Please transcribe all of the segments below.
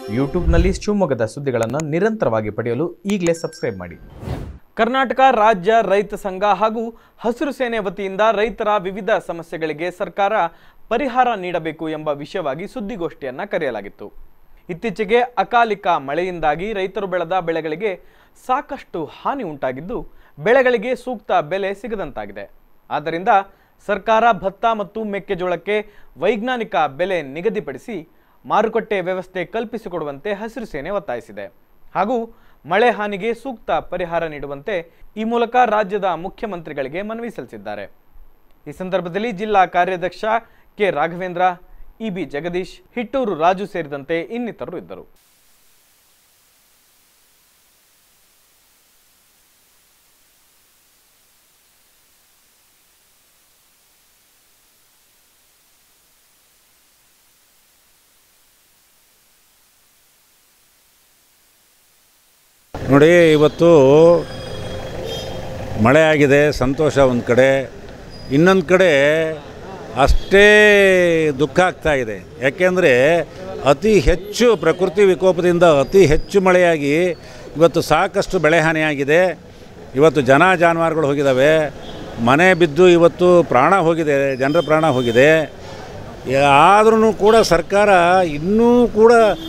ಯೂಟ್ಯೂಬ್ನಲ್ಲಿ ಶಿವಮೊಗ್ಗದ ಸುದ್ದಿಗಳನ್ನು ನಿರಂತರವಾಗಿ ಪಡೆಯಲು ಈಗಲೇ ಸಬ್ಸ್ಕ್ರೈಬ್ ಮಾಡಿ ಕರ್ನಾಟಕ ರಾಜ್ಯ ರೈತ ಸಂಘ ಹಾಗೂ ಹಸಿರು ಸೇನೆ ವತಿಯಿಂದ ರೈತರ ವಿವಿಧ ಸಮಸ್ಯೆಗಳಿಗೆ ಸರ್ಕಾರ ಪರಿಹಾರ ನೀಡಬೇಕು ಎಂಬ ವಿಷಯವಾಗಿ ಸುದ್ದಿಗೋಷ್ಠಿಯನ್ನ ಕರೆಯಲಾಗಿತ್ತು ಇತ್ತೀಚೆಗೆ ಅಕಾಲಿಕ ಮಳೆಯಿಂದಾಗಿ ರೈತರು ಬೆಳೆದ ಬೆಳೆಗಳಿಗೆ ಸಾಕಷ್ಟು ಹಾನಿ ಉಂಟಾಗಿದ್ದು ಬೆಳೆಗಳಿಗೆ ಸೂಕ್ತ ಬೆಲೆ ಸಿಗದಂತಾಗಿದೆ ಆದ್ದರಿಂದ ಸರ್ಕಾರ ಭತ್ತ ಮತ್ತು ಮೆಕ್ಕೆಜೋಳಕ್ಕೆ ವೈಜ್ಞಾನಿಕ ಬೆಲೆ ನಿಗದಿಪಡಿಸಿ ಮಾರುಕಟ್ಟೆ ವ್ಯವಸ್ಥೆ ಕಲ್ಪಿಸಿಕೊಡುವಂತೆ ಹಸಿರು ಸೇನೆ ಒತ್ತಾಯಿಸಿದೆ ಹಾಗೂ ಮಳೆ ಹಾನಿಗೆ ಸೂಕ್ತ ಪರಿಹಾರ ನೀಡುವಂತೆ ಈ ಮೂಲಕ ರಾಜ್ಯದ ಮುಖ್ಯಮಂತ್ರಿಗಳಿಗೆ ಮನವಿ ಸಲ್ಲಿಸಿದ್ದಾರೆ ಈ ಸಂದರ್ಭದಲ್ಲಿ ಜಿಲ್ಲಾ ಕಾರ್ಯಾಧ್ಯಕ್ಷ ಕೆ ರಾಘವೇಂದ್ರ ಇಬಿ ಜಗದೀಶ್ ಹಿಟ್ಟೂರು ರಾಜು ಸೇರಿದಂತೆ ಇನ್ನಿತರರು ಇದ್ದರು ನೋಡಿ ಇವತ್ತು ಮಳೆ ಆಗಿದೆ ಸಂತೋಷ ಒಂದು ಕಡೆ ಇನ್ನೊಂದು ಕಡೆ ಅಷ್ಟೇ ದುಃಖ ಆಗ್ತಾ ಇದೆ ಯಾಕೆಂದರೆ ಅತಿ ಹೆಚ್ಚು ಪ್ರಕೃತಿ ವಿಕೋಪದಿಂದ ಅತಿ ಹೆಚ್ಚು ಮಳೆಯಾಗಿ ಇವತ್ತು ಸಾಕಷ್ಟು ಬೆಳೆ ಹಾನಿಯಾಗಿದೆ ಇವತ್ತು ಜನ ಜಾನುವಾರುಗಳು ಹೋಗಿದ್ದಾವೆ ಮನೆ ಬಿದ್ದು ಇವತ್ತು ಪ್ರಾಣ ಹೋಗಿದೆ ಜನರ ಪ್ರಾಣ ಹೋಗಿದೆ ಆದ್ರೂ ಕೂಡ ಸರ್ಕಾರ ಇನ್ನೂ ಕೂಡ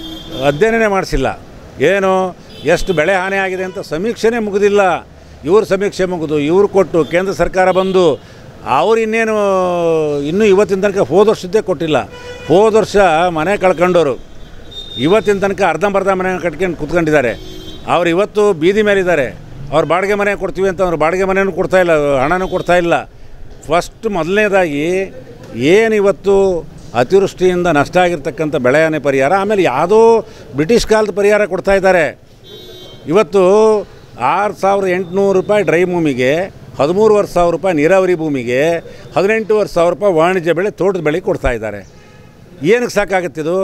ಅಧ್ಯಯನ ಮಾಡಿಸಿಲ್ಲ ಏನು ಎಷ್ಟು ಬೆಳೆ ಹಾನಿ ಆಗಿದೆ ಅಂತ ಸಮೀಕ್ಷೆನೇ ಮುಗಿದಿಲ್ಲ ಇವ್ರ ಸಮೀಕ್ಷೆ ಮುಗಿದು ಇವ್ರು ಕೊಟ್ಟು ಕೇಂದ್ರ ಸರ್ಕಾರ ಬಂದು ಅವ್ರು ಇನ್ನೇನು ಇನ್ನೂ ಇವತ್ತಿನ ತನಕ ಹೋದ ವರ್ಷದ್ದೇ ಕೊಟ್ಟಿಲ್ಲ ಹೋದ ವರ್ಷ ಮನೆ ಕಳ್ಕೊಂಡವರು ಇವತ್ತಿನ ತನಕ ಅರ್ಧಂಬರ್ಧ ಮನೆ ಕಟ್ಕೊಂಡು ಕೂತ್ಕೊಂಡಿದ್ದಾರೆ ಅವ್ರು ಇವತ್ತು ಬೀದಿ ಮೇಲಿದ್ದಾರೆ ಅವ್ರು ಬಾಡಿಗೆ ಮನೆ ಕೊಡ್ತೀವಿ ಅಂತ ಅವ್ರು ಬಾಡಿಗೆ ಮನೆಯೂ ಕೊಡ್ತಾ ಇಲ್ಲ ಹಣನೂ ಕೊಡ್ತಾ ಇಲ್ಲ ಫಸ್ಟ್ ಮೊದಲನೇದಾಗಿ ಏನು ಇವತ್ತು ಅತಿವೃಷ್ಟಿಯಿಂದ ನಷ್ಟ ಆಗಿರ್ತಕ್ಕಂಥ ಬೆಳೆ ಹಾನಿ ಪರಿಹಾರ ಆಮೇಲೆ ಯಾವುದೋ ಬ್ರಿಟಿಷ್ ಕಾಲದ ಪರಿಹಾರ ಕೊಡ್ತಾ ಇದ್ದಾರೆ ಇವತ್ತು ಆರು ಸಾವಿರದ ಎಂಟುನೂರು ರೂಪಾಯಿ ಡ್ರೈ ಭೂಮಿಗೆ ಹದಿಮೂರುವರೆ ಸಾವಿರ ರೂಪಾಯಿ ನೀರಾವರಿ ಭೂಮಿಗೆ ಹದಿನೆಂಟೂವರೆ ಸಾವಿರ ರೂಪಾಯಿ ವಾಣಿಜ್ಯ ಬೆಳೆ ತೋಟದ ಬೆಳೆ ಕೊಡ್ತಾ ಇದ್ದಾರೆ ಏನಕ್ಕೆ ಸಾಕಾಗುತ್ತಿದು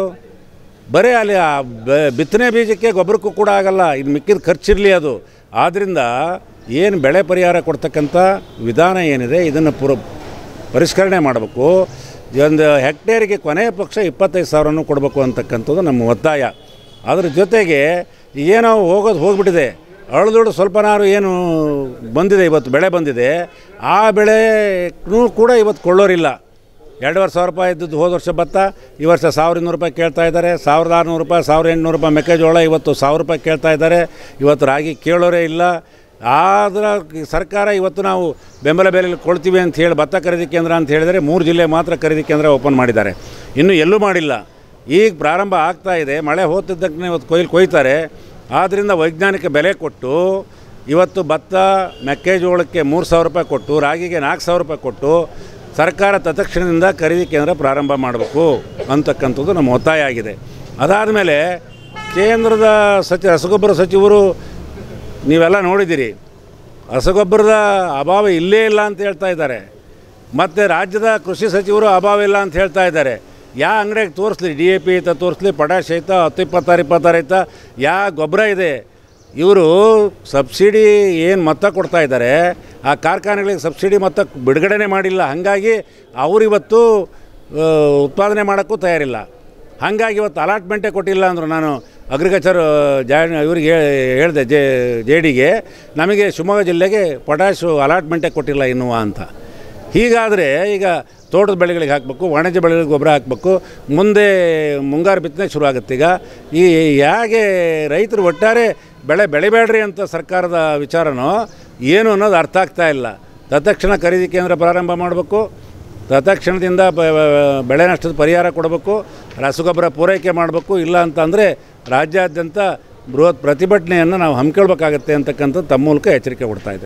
ಬರೀ ಅಲ್ಲಿ ಆ ಬ- ಬಿತ್ತನೆ ಬೀಜಕ್ಕೆ ಗೊಬ್ಬರಕ್ಕೂ ಕೂಡ ಆಗಲ್ಲ ಇನ್ನು ಮಿಕ್ಕಿದ ಖರ್ಚಿರಲಿ ಅದು ಆದ್ದರಿಂದ ಏನು ಬೆಳೆ ಪರಿಹಾರ ಕೊಡ್ತಕ್ಕಂಥ ವಿಧಾನ ಏನಿದೆ ಇದನ್ನು ಪುರ ಪರಿಷ್ಕರಣೆ ಮಾಡಬೇಕು ಒಂದು ಹೆಕ್ಟೇರಿಗೆ ಕೊನೆಯ ಪಕ್ಷ ಇಪ್ಪತ್ತೈದು ಸಾವಿರನೂ ಕೊಡಬೇಕು ಅಂತಕ್ಕಂಥದ್ದು ನಮ್ಮ ಒತ್ತಾಯ ಅದ್ರ ಜೊತೆಗೆ ಏನೋ ಹೋಗೋದು ಹೋಗ್ಬಿಟ್ಟಿದೆ ಅಳದೊಳು ಸ್ವಲ್ಪನಾರು ಏನು ಬಂದಿದೆ ಇವತ್ತು ಬೆಳೆ ಬಂದಿದೆ ಆ ಬೆಳೆನೂ ಕೂಡ ಇವತ್ತು ಕೊಳ್ಳೋರಿಲ್ಲ ಎರಡುವರೆ ಸಾವಿರ ರೂಪಾಯಿ ಇದ್ದದ್ದು ಹೋದ ವರ್ಷ ಭತ್ತ ಈ ವರ್ಷ ಸಾವಿರ ಇನ್ನೂರು ರೂಪಾಯಿ ಕೇಳ್ತಾ ಇದ್ದಾರೆ ಸಾವಿರದ ಆರುನೂರು ರೂಪಾಯಿ ಸಾವಿರದ ಎಂಟುನೂರು ರೂಪಾಯಿ ಮೆಕ್ಕೆಜೋಳ ಇವತ್ತು ಸಾವಿರ ರೂಪಾಯಿ ಕೇಳ್ತಾ ಇದ್ದಾರೆ ಇವತ್ತು ರಾಗಿ ಕೇಳೋರೇ ಇಲ್ಲ ಆದ್ರೆ ಸರ್ಕಾರ ಇವತ್ತು ನಾವು ಬೆಂಬಲ ಬೆಲೆಯಲ್ಲಿ ಕೊಡ್ತೀವಿ ಅಂತ ಹೇಳಿ ಭತ್ತ ಖರೀದಿ ಕೇಂದ್ರ ಅಂತ ಹೇಳಿದರೆ ಮೂರು ಜಿಲ್ಲೆ ಮಾತ್ರ ಖರೀದಿ ಕೇಂದ್ರ ಓಪನ್ ಮಾಡಿದ್ದಾರೆ ಇನ್ನೂ ಎಲ್ಲೂ ಮಾಡಿಲ್ಲ ಈಗ ಪ್ರಾರಂಭ ಆಗ್ತಾ ಇದೆ ಮಳೆ ಹೋಗ್ತಿದ್ದಕ್ಕೆ ಇವತ್ತು ಕೊಯ್ಲು ಕೊಯ್ತಾರೆ ಆದ್ದರಿಂದ ವೈಜ್ಞಾನಿಕ ಬೆಲೆ ಕೊಟ್ಟು ಇವತ್ತು ಭತ್ತ ಮೆಕ್ಕೆಜೋಳಕ್ಕೆ ಮೂರು ಸಾವಿರ ರೂಪಾಯಿ ಕೊಟ್ಟು ರಾಗಿಗೆ ನಾಲ್ಕು ಸಾವಿರ ರೂಪಾಯಿ ಕೊಟ್ಟು ಸರ್ಕಾರ ತತ್ಕ್ಷಣದಿಂದ ಖರೀದಿ ಕೇಂದ್ರ ಪ್ರಾರಂಭ ಮಾಡಬೇಕು ಅಂತಕ್ಕಂಥದ್ದು ನಮ್ಮ ಒತ್ತಾಯ ಆಗಿದೆ ಅದಾದಮೇಲೆ ಕೇಂದ್ರದ ಸಚಿ ರಸಗೊಬ್ಬರ ಸಚಿವರು ನೀವೆಲ್ಲ ನೋಡಿದ್ದೀರಿ ರಸಗೊಬ್ಬರದ ಅಭಾವ ಇಲ್ಲೇ ಇಲ್ಲ ಅಂತ ಹೇಳ್ತಾ ಇದ್ದಾರೆ ಮತ್ತು ರಾಜ್ಯದ ಕೃಷಿ ಸಚಿವರು ಅಭಾವ ಇಲ್ಲ ಅಂತ ಹೇಳ್ತಾ ಇದ್ದಾರೆ ಯಾ ಅಂಗಡಿಗೆ ತೋರಿಸ್ಲಿ ಡಿ ಎ ಪಿ ಐತ ತೋರಿಸ್ಲಿ ಪಟಾಶ್ ಐತ ಹತ್ತು ಇಪ್ಪತ್ತಾರು ಇಪ್ಪತ್ತಾರು ಐತ ಯಾ ಗೊಬ್ಬರ ಇದೆ ಇವರು ಸಬ್ಸಿಡಿ ಏನು ಮೊತ್ತ ಕೊಡ್ತಾ ಇದ್ದಾರೆ ಆ ಕಾರ್ಖಾನೆಗಳಿಗೆ ಸಬ್ಸಿಡಿ ಮೊತ್ತ ಬಿಡುಗಡೆನೇ ಮಾಡಿಲ್ಲ ಹಾಗಾಗಿ ಅವರಿವತ್ತು ಆ, ಉತ್ಪಾದನೆ ಮಾಡೋಕ್ಕೂ ತಯಾರಿಲ್ಲ ಹಾಗಾಗಿ ಇವತ್ತು ಅಲಾಟ್ಮೆಂಟೇ ಕೊಟ್ಟಿಲ್ಲ ಅಂದರು ನಾನು ಅಗ್ರಿಕಲ್ಚರ್ ಜಾ ಇವ್ರಿಗೆ ಹೇಳಿದೆ ಜೆ ಜೆ ಡಿಗೆ ನಮಗೆ ಶಿವಮೊಗ್ಗ ಜಿಲ್ಲೆಗೆ ಪೊಟ್ಯಾಶು ಅಲಾಟ್ಮೆಂಟೇ ಕೊಟ್ಟಿಲ್ಲ ಇನ್ನೂ ಅಂತ ಹೀಗಾದರೆ ಈಗ ತೋಟದ ಬೆಳೆಗಳಿಗೆ ಹಾಕಬೇಕು ವಾಣಿಜ್ಯ ಬೆಳೆಗಳಿಗೆ ಗೊಬ್ಬರ ಹಾಕಬೇಕು ಮುಂದೆ ಮುಂಗಾರು ಬಿತ್ತನೆ ಶುರು ಆಗುತ್ತೆ ಈಗ ಈ ಹೇಗೆ ರೈತರು ಒಟ್ಟಾರೆ ಬೆಳೆ ಬೆಳಿಬೇಡ್ರಿ ಅಂತ ಸರ್ಕಾರದ ವಿಚಾರನೋ ಏನು ಅನ್ನೋದು ಅರ್ಥ ಆಗ್ತಾ ಇಲ್ಲ ತತ್ಕ್ಷಣ ಖರೀದಿ ಕೇಂದ್ರ ಪ್ರಾರಂಭ ಮಾಡಬೇಕು ತತ್ಕ್ಷಣದಿಂದ ಬ- ಬ- ಬೆಳೆ ನಷ್ಟದ ಪರಿಹಾರ ಕೊಡಬೇಕು ರಸಗೊಬ್ಬರ ಪೂರೈಕೆ ಮಾಡಬೇಕು ಇಲ್ಲ ಅಂತಂದರೆ ರಾಜ್ಯಾದ್ಯಂತ ಬೃಹತ್ ಪ್ರತಿಭಟನೆಯನ್ನು ನಾವು ಹಮ್ಮಿಕೊಳ್ಬೇಕಾಗತ್ತೆ ಅಂತಕ್ಕಂಥದ್ದು ತಮ್ಮ ಮೂಲಕ ಎಚ್ಚರಿಕೆ ಕೊಡ್ತಾ ಇದೆ